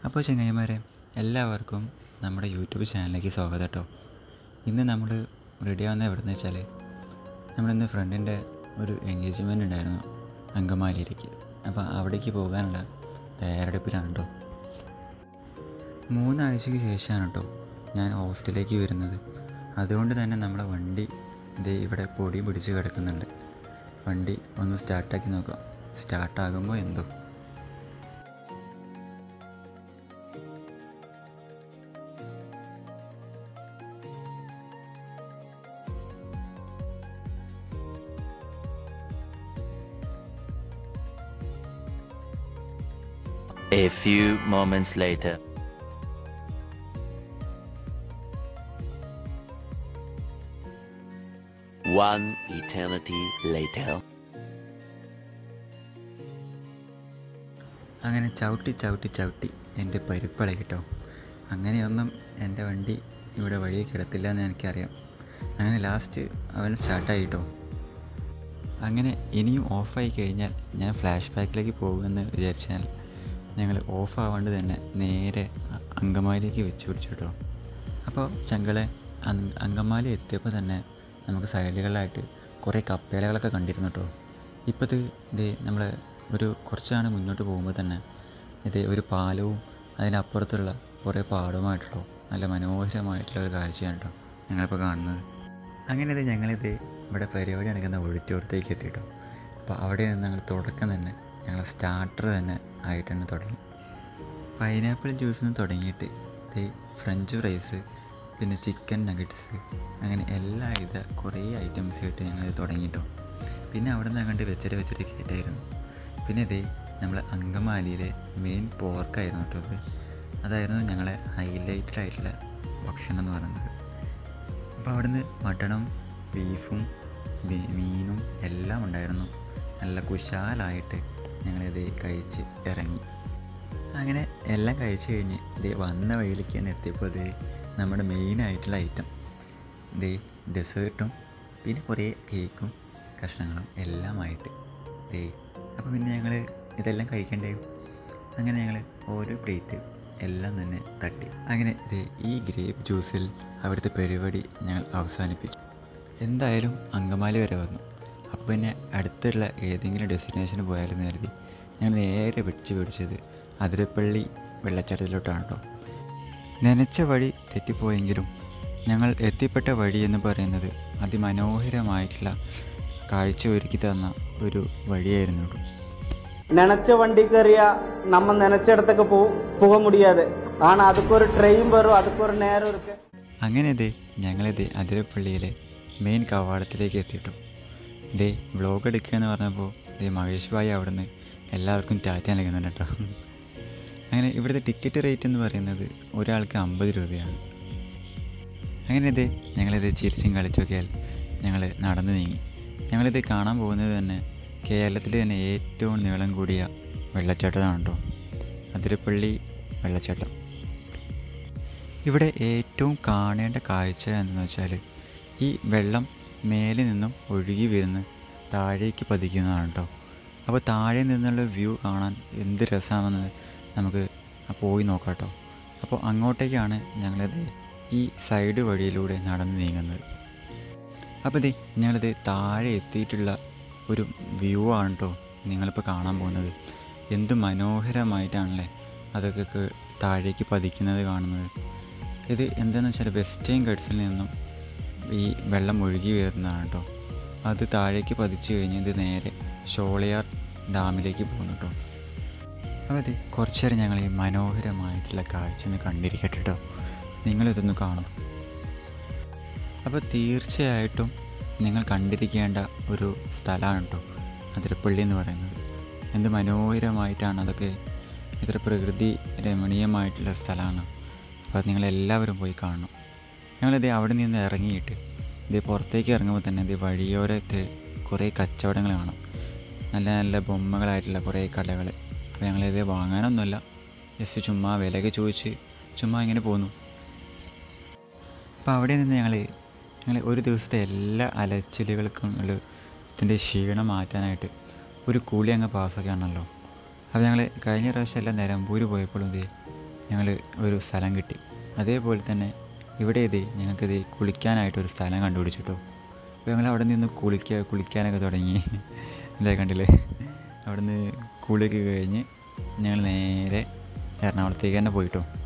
അപ്പോൾ ചങ്ങായിമാരെ എല്ലാവർക്കും നമ്മുടെ യൂട്യൂബ് ചാനലിലേക്ക് സ്വാഗതം കേട്ടോ ഇന്ന് നമ്മൾ റെഡി ആവുന്ന എവിടെന്ന് വെച്ചാൽ നമ്മളിന്ന് ഫ്രണ്ടിൻ്റെ ഒരു എൻഗേജ്മെൻ്റ് ഉണ്ടായിരുന്നു അങ്കമാലിയിലേക്ക് അപ്പോൾ അവിടേക്ക് പോകാനുള്ള തയ്യാറെടുപ്പിലാണ് കേട്ടോ മൂന്നാഴ്ചയ്ക്ക് ശേഷമാണ് കേട്ടോ ഞാൻ ഹോസ്റ്റലിലേക്ക് വരുന്നത് അതുകൊണ്ട് തന്നെ നമ്മളെ വണ്ടി ഇത് ഇവിടെ പൊടി പിടിച്ച് കിടക്കുന്നുണ്ട് വണ്ടി ഒന്ന് സ്റ്റാർട്ടാക്കി നോക്കാം സ്റ്റാർട്ടാകുമ്പോൾ എന്തോ A few moments later. One eternity later. അങ്ങനെ ചവിട്ടി ചവിട്ടി ചവിട്ടി എൻ്റെ പരിപ്പള കേട്ടോ അങ്ങനെയൊന്നും എൻ്റെ വണ്ടി ഇവിടെ വഴിയിൽ കിടത്തില്ല എന്ന് എനിക്കറിയാം അങ്ങനെ ലാസ്റ്റ് അവൻ സ്റ്റാർട്ടായി കേട്ടോ അങ്ങനെ ഇനിയും ഓഫായി കഴിഞ്ഞാൽ ഞാൻ ഫ്ലാഷ് ബാക്കിലേക്ക് പോകുമെന്ന് വിചാരിച്ചാൽ ഞങ്ങൾ ഓഫ് ആവാണ്ട് തന്നെ നേരെ അ- അങ്കമാലിയിലേക്ക് വെച്ച് പിടിച്ചു കേട്ടോ അപ്പോൾ ചങ്കളെ അങ്- അങ്കമാലി എത്തിയപ്പോൾ തന്നെ നമുക്ക് സൈഡുകളിലായിട്ട് കുറേ കപ്പേലകളൊക്കെ കണ്ടിരുന്നു കേട്ടോ ഇപ്പോൾ ഇത് ഇത് നമ്മൾ ഒരു കുറച്ചാണ് മുന്നോട്ട് പോകുമ്പോൾ തന്നെ ഇത് ഒരു പാലവും അതിനപ്പുറത്തുള്ള കുറേ പാടവുമായിട്ടുള്ള നല്ല മനോഹരമായിട്ടുള്ള ഒരു കാഴ്ചയാണ് കേട്ടോ ഞങ്ങളിപ്പോൾ കാണുന്നത് അങ്ങനെ ഇത് ഞങ്ങളിത് ഇവിടെ പരിപാടി നടക്കുന്ന ഒഴിത്തോടത്തേക്ക് എത്തിയിട്ടോ അപ്പോൾ അവിടെ നിന്ന് ഞങ്ങൾ തുടക്കം തന്നെ ഞങ്ങൾ സ്റ്റാർട്ടർ തന്നെ ആയിട്ടാണ് തുടങ്ങി പൈനാപ്പിൾ ജ്യൂസിൽ നിന്ന് തുടങ്ങിയിട്ട് ഇത് ഫ്രഞ്ച് ഫ്രൈസ് പിന്നെ ചിക്കൻ നഗറ്റ്സ് അങ്ങനെ എല്ലാവിധ കുറേ ഐറ്റംസ് ആയിട്ട് ഞങ്ങൾ തുടങ്ങിയിട്ടോ പിന്നെ അവിടെ നിന്ന് അങ്ങോട്ട് വെച്ചിട്ട് വെച്ചിട്ട് കയറ്റായിരുന്നു പിന്നെ ഇതേ നമ്മൾ അങ്കമാലിയിലെ മെയിൻ പോർക്കായിരുന്നു കേട്ടോ ഇത് അതായിരുന്നു ഞങ്ങളെ ഹൈലൈറ്റഡ് ആയിട്ടുള്ള ഭക്ഷണം എന്ന് പറയുന്നത് അപ്പോൾ അവിടുന്ന് മട്ടണും ബീഫും മീ- മീനും എല്ലാം ഉണ്ടായിരുന്നു നല്ല കുശാലായിട്ട് ഞങ്ങളിത് കഴിച്ച് ഇറങ്ങി അങ്ങനെ എല്ലാം കഴിച്ച് കഴിഞ്ഞ് ഇത് വന്ന വഴിയിലേക്ക് തന്നെ എത്തിയപ്പോൾ ഇത് നമ്മുടെ മെയിനായിട്ടുള്ള ഐറ്റം ഇത് ഡെസേർട്ടും പിന്നെ കുറേ കേക്കും കഷ്ണങ്ങളും എല്ലാമായിട്ട് ദേ അപ്പോൾ പിന്നെ ഞങ്ങൾ ഇതെല്ലാം കഴിക്കണ്ടേ അങ്ങനെ ഞങ്ങൾ ഓരോ പ്ലേറ്റ് എല്ലാം തന്നെ തട്ടി അങ്ങനെ ദേ ഈ ഗ്രേപ്പ് ജ്യൂസിൽ അവിടുത്തെ പരിപാടി ഞങ്ങൾ അവസാനിപ്പിച്ചു എന്തായാലും അങ്കമാലി വരെ വന്നു അപ്പോൾ പിന്നെ അടുത്തുള്ള ഏതെങ്കിലും ഡെസ്റ്റിനേഷന് പോയാലും കരുതി ഞങ്ങൾ നേരെ പിടിച്ച് പിടിച്ചത് അതിരപ്പള്ളി വെള്ളച്ചാട്ടത്തിലോട്ടാണ് കേട്ടോ നനച്ച വഴി തെറ്റിപ്പോയെങ്കിലും ഞങ്ങൾ എത്തിപ്പെട്ട വഴി എന്ന് പറയുന്നത് അതിമനോഹരമായിട്ടുള്ള കാഴ്ച ഒരുക്കി തന്ന ഒരു വഴിയായിരുന്നു കേട്ടോ நினைச்ச வண்டி கறியா நம்ம நினைச்ச இடத்துக்கு போ போக முடியாது ஆனா அதுக்கு ஒரு ட்ரெயின் வரும் அதுக்கு ஒரு நேரம் இருக்கு അങ്ങനെ ഇതേ ഞങ്ങളിത് അതിരപ്പള്ളിയിലെ മെയിൻ കവാടത്തിലേക്ക് എത്തിയിട്ടു ഇതേ വ്ലോഗ് എടുക്കുക എന്ന് പറഞ്ഞപ്പോൾ ഇതേ മഹേഷ് ഭായി അവിടുന്ന് എല്ലാവർക്കും ടാറ്റ നൽകുന്നുണ്ട് കേട്ടോ അങ്ങനെ ഇവിടുത്തെ ടിക്കറ്റ് റേറ്റ് എന്ന് പറയുന്നത് ഒരാൾക്ക് അമ്പത് രൂപയാണ് അങ്ങനെ ഇതേ ഞങ്ങളിത് ചിരിച്ചും കളിച്ചൊക്കെയാൽ ഞങ്ങൾ നടന്നു നീങ്ങി ഞങ്ങളിത് കാണാൻ പോകുന്നത് തന്നെ കേരളത്തിൽ തന്നെ ഏറ്റവും നീളം കൂടിയ വെള്ളച്ചാട്ടമാണ് കേട്ടോ അതിരപ്പള്ളി വെള്ളച്ചാട്ടം ഇവിടെ ഏറ്റവും കാണേണ്ട കാഴ്ച എന്ന് വെച്ചാൽ ഈ വെള്ളം മേലെ നിന്നും ഒഴുകി വരുന്ന താഴേക്ക് പതിക്കുന്നതാണ് കേട്ടോ അപ്പോൾ താഴെ നിന്നുള്ള വ്യൂ കാണാൻ എന്ത് രസമാണെന്ന് നമുക്ക് പോയി നോക്കാം കേട്ടോ അപ്പോൾ അങ്ങോട്ടേക്കാണ് ഞങ്ങളിത് ഈ സൈഡ് വഴിയിലൂടെ നടന്ന് നീങ്ങുന്നത് അപ്പോൾ ഇതേ ഞങ്ങളിത് താഴെ എത്തിയിട്ടുള്ള ഒരു വ്യൂ ആണ് കേട്ടോ നിങ്ങളിപ്പോൾ കാണാൻ പോകുന്നത് എന്ത് മനോഹരമായിട്ടാണല്ലേ അതൊക്കെ ക- താഴേക്ക് പതിക്കുന്നത് കാണുന്നത് ഇത് എന്താണെന്ന് വെച്ചാൽ വെസ്റ്റേൺ ഗഡ്സിൽ നിന്നും ഈ വെള്ളം ഒഴുകി വരുന്നതാണ് കേട്ടോ അത് താഴേക്ക് പതിച്ചു കഴിഞ്ഞ് ഇത് നേരെ ഷോളയാർ ഡാമിലേക്ക് പോകുന്നു കേട്ടോ അപ്പോൾ അതെ കുറച്ച് നേരം ഞങ്ങൾ ഈ മനോഹരമായിട്ടുള്ള കാഴ്ച ഒന്ന് കണ്ടിരിക്കട്ടെ കേട്ടോ നിങ്ങളിതൊന്ന് കാണും അപ്പോൾ തീർച്ചയായിട്ടും നിങ്ങൾ കണ്ടിരിക്കേണ്ട ഒരു സ്ഥലമാണ് കേട്ടോ അതിരപ്പള്ളി എന്ന് പറയുന്നത് എന്ത് മനോഹരമായിട്ടാണ് അതൊക്കെ ഇത്ര പ്രകൃതി രമണീയമായിട്ടുള്ള സ്ഥലമാണ് അപ്പോൾ നിങ്ങളെല്ലാവരും പോയി കാണണം ഞങ്ങളിത് അവിടെ നിന്ന് ഇറങ്ങിയിട്ട് ഇത് പുറത്തേക്ക് ഇറങ്ങുമ്പോൾ തന്നെ ഇത് വഴിയോരത്ത് കുറേ കച്ചവടങ്ങൾ കാണാം നല്ല നല്ല ബൊമ്മകളായിട്ടുള്ള കുറേ കടകൾ അപ്പോൾ ഞങ്ങളിത് വാങ്ങാനൊന്നുമല്ല ജസ്റ്റ് ചുമ്മാ വിലയൊക്കെ ചോദിച്ച് ചുമ്മാ ഇങ്ങനെ പോന്നു അപ്പോൾ അവിടെ നിന്ന് ഞങ്ങൾ ഞങ്ങൾ ഒരു ദിവസത്തെ എല്ലാ അലച്ചിലുകൾക്കും ഉള്ള ഇതിൻ്റെ ക്ഷീണം മാറ്റാനായിട്ട് ഒരു കൂലി അങ്ങ് പാസ്സൊക്കെ ആണല്ലോ അപ്പോൾ ഞങ്ങൾ കഴിഞ്ഞ പ്രാവശ്യം എല്ലാം നിലമ്പൂർ പോയപ്പോഴും ഇതേ ഞങ്ങൾ ഒരു സ്ഥലം കിട്ടി അതേപോലെ തന്നെ ഇവിടെ ഇത് ഞങ്ങൾക്കിത് കുളിക്കാനായിട്ടൊരു സ്ഥലം കണ്ടുപിടിച്ചിട്ടോ അപ്പോൾ ഞങ്ങൾ അവിടെ നിന്ന് കുളിക്കുക കുളിക്കാനൊക്കെ തുടങ്ങി എന്താ കണ്ടില്ലേ അവിടെ നിന്ന് കുളിയൊക്കെ കഴിഞ്ഞ് ഞങ്ങൾ നേരെ എറണാകുളത്തേക്ക് തന്നെ പോയിട്ടോ